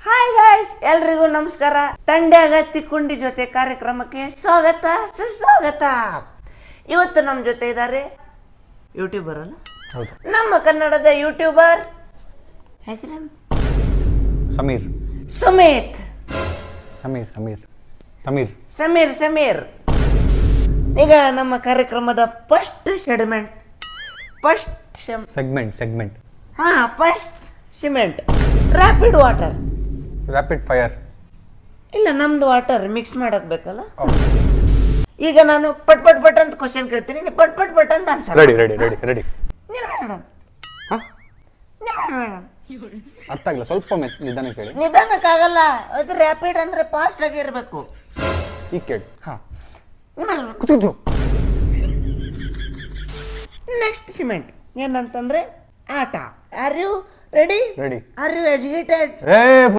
hi guys ಎಲ್ರಿಗೂ ನಮಸ್ಕಾರ ತಂಡ್ಯಾಗ ತಿಕ್ಕುಂಡಿ ಜೊತೆ ಕಾರ್ಯಕ್ರಮಕ್ಕೆ ಸ್ವಾಗತ ಸುಸ್ವಾಗತ ಇವತ್ತು ನಮ್ಮ ಜೊತೆ ಇದ್ದಾರೆ ಯೂಟ್ಯೂಬರ್ ಅಲ್ಲ ಹೌದು ನಮ್ಮ ಕನ್ನಡದ ಯೂಟ್ಯೂಬರ್ ಹೆಸರೇನು ಸಮೀರ್ ಸುಮಿತ್ ಸಮೀರ್ ಸಮೀರ್ ಸಮೀರ್ ಸಮೀರ್ ಸಮೀರ್ ಈಗ ನಮ್ಮ ಕಾರ್ಯಕ್ರಮದ first segment first segment segment ಹಾ first segment rapid water rapid fire ಇಲ್ಲ ನಮ್ದು ವಾಟರ್ ಮಿಕ್ಸ್ ಮಾಡಕ್ ಬೇಕಲ್ಲ ಈಗ ನಾನು ಪಟ್ ಪಟ್ ಪಟ್ ಅಂತ ಕ್ವಶನ್ ಕೇಳ್ತೀನಿ ನೀವು ಪಟ್ ಪಟ್ ಪಟ್ ಅಂತ answer ready ready ready ready madam ಹಾಂ ಮೇಡಮ್ ಅರ್ಥ ಆಗಿಲ್ಲ ಸ್ವಲ್ಪ ಮೆತ್ ನಿಧಾನ ಕೇಳಿ ನಿಧಾನಕ್ಕಾಗಲ್ಲ ಅದು ರ್ಯಾಪಿಡ್ ಅಂದ್ರೆ ಫಾಸ್ಟ್ ಆಗಿ ಇರಬೇಕು ಈಗ ಕೇಳಿ ಹಾ ಕೂತು ನೆಕ್ಸ್ಟ್ ಸಿಮೆಂಟ್ ಏನಂತಂದ್ರೆ ಆಟ are you ready ready are you educated ಏ